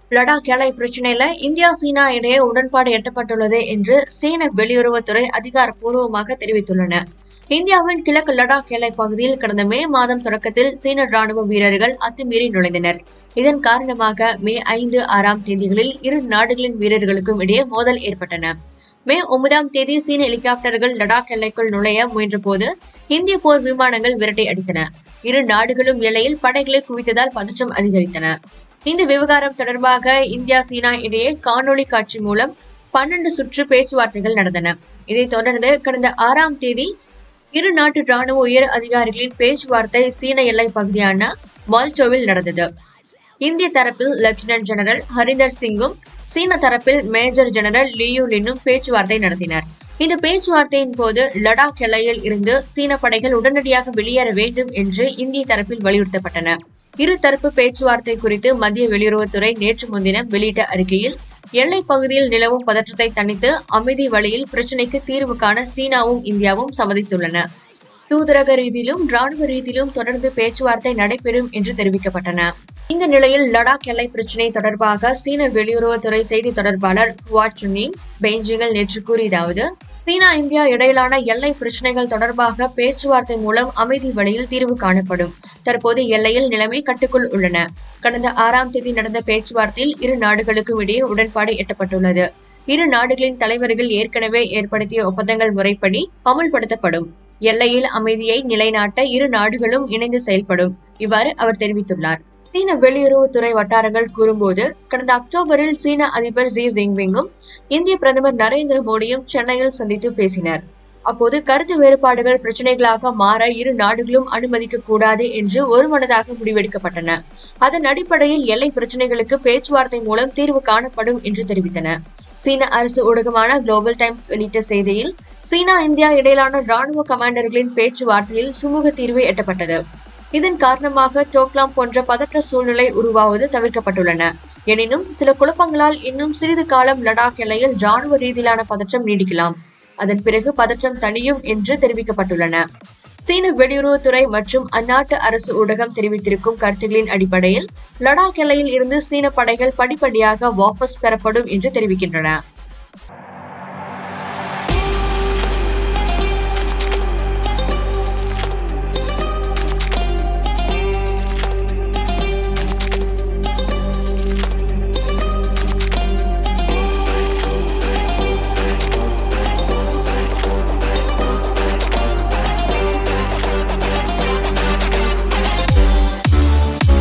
லடாக் எல்லை பிரச்சினையில இந்தியா சீனா இடையே உடன்பாடு எட்டப்பட்டுள்ளது என்று சீன வெளியுறவுத்துறை அதிகாரப்பூர்வமாக தெரிவித்துள்ளன இந்தியாவின் கிழக்கு லடாக் எல்லை பகுதியில் கடந்த மே மாதம் தொடக்கத்தில் சீன ராணுவ வீரர்கள் அத்துமீறி நுழைந்தனர் இதன் காரணமாக மே ஐந்து ஆறாம் தேதிகளில் இரு நாடுகளின் வீரர்களுக்கும் இடையே மோதல் ஏற்பட்டன மே ஒன்பதாம் தேதி சீன ஹெலிகாப்டர்கள் லடாக் எல்லைக்குள் நுழைய முயன்றபோது இந்திய போர் விமானங்கள் விரட்டை அடித்தன இரு நாடுகளும் எல்லையில் படைகளை குவித்ததால் பதற்றம் அதிகரித்தன இந்த விவகாரம் தொடர்பாக இந்தியா சீனா இடையே காணொளி காட்சி மூலம் பன்னெண்டு சுற்று பேச்சுவார்த்தைகள் நடந்தன இதைத் தொடர்ந்து கடந்த ஆறாம் தேதி இரு நாட்டு ராணுவ உயர் அதிகாரிகளின் பேச்சுவார்த்தை சீன எல்லை பகுதியான மால்டோவில் நடந்தது இந்திய தரப்பில் லெப்டினன்ட் ஜெனரல் ஹரிந்தர் சிங்கும் சீன தரப்பில் மேஜர் ஜெனரல் லியூ லின்னும் பேச்சுவார்த்தை நடத்தினர் இந்த பேச்சுவார்த்தையின் போது லடாக் எல்லையில் இருந்து சீன படைகள் உடனடியாக வெளியேற வேண்டும் என்று இந்திய தரப்பில் வலியுறுத்தப்பட்டன இரு தரப்பு பேச்சுவார்த்தை குறித்து மத்திய வெளியுறவுத்துறை நேற்று முன்தினம் வெளியிட்ட அறிக்கையில் எல்லை பகுதியில் நிலவும் பதற்றத்தை தணித்து அமைதி வழியில் பிரச்சினைக்கு தீர்வு காண சீனாவும் இந்தியாவும் சம்மதித்துள்ளன தூதரக ரீதியிலும் ராணுவ ரீதியிலும் தொடர்ந்து பேச்சுவார்த்தை நடைபெறும் என்று தெரிவிக்கப்பட்டன இந்த நிலையில் லடாக் எல்லை பிரச்சினை தொடர்பாக சீன வெளியுறவுத்துறை செய்தி தொடர்பாளர் ஹுவா சுன்னிங் பெய்ஜிங்கில் நேற்று கூறியதாவது சீனா இந்தியா இடையிலான எல்லை பிரச்சினைகள் தொடர்பாக பேச்சுவார்த்தை மூலம் அமைதி வழியில் தீர்வு காணப்படும் தற்போது எல்லையில் நிலைமை கட்டுக்குள் உள்ளன கடந்த ஆறாம் தேதி நடந்த பேச்சுவார்த்தையில் இரு நாடுகளுக்கும் இடையே உடன்பாடு எட்டப்பட்டுள்ளது இரு நாடுகளின் தலைவர்கள் ஏற்கனவே ஏற்படுத்திய ஒப்பந்தங்கள் முறைப்படி அமுல்படுத்தப்படும் எல்லையில் அமைதியை நிலைநாட்ட இரு நாடுகளும் இணைந்து செயல்படும் இவ்வாறு அவர் தெரிவித்துள்ளார் சீன வெளியுறவுத்துறை வட்டாரங்கள் கூறும்போது கடந்த அக்டோபரில் சீன அதிபர் ஜி ஜின்பிங்கும் இந்திய பிரதமர் நரேந்திர மோடியும் சென்னையில் சந்தித்து பேசினர் அப்போது கருத்து வேறுபாடுகள் பிரச்சனைகளாக மாற இரு நாடுகளும் அனுமதிக்க கூடாது என்று ஒருமனதாக முடிவெடுக்கப்பட்டன அதன் அடிப்படையில் எல்லை பிரச்சனைகளுக்கு பேச்சுவார்த்தை மூலம் தீர்வு காணப்படும் என்று தெரிவித்தன சீன அரசு ஊடகமான குளோபல் டைம்ஸ் வெளியிட்ட செய்தியில் சீனா இந்தியா இடையிலான ராணுவ கமாண்டர்களின் பேச்சுவார்த்தையில் சுமூக தீர்வு எட்டப்பட்டது இதன் காரணமாக டோக்லாம் போன்ற பதற்ற சூழ்நிலை உருவாவது தவிர்க்கப்பட்டுள்ளன எனினும் சில குழப்பங்களால் இன்னும் சிறிது காலம் லடாக் எல்லையில் ராணுவ ரீதியிலான பதற்றம் நீடிக்கலாம் அதன் பிறகு பதற்றம் தணியும் என்று தெரிவிக்கப்பட்டுள்ளன சீன வெளியுறவுத்துறை மற்றும் அந்நாட்டு அரசு ஊடகம் தெரிவித்திருக்கும் கருத்துகளின் அடிப்படையில் லடாக் எல்லையில் இருந்து சீன படைகள் படிப்படியாக வாபஸ் பெறப்படும் என்று தெரிவிக்கின்றன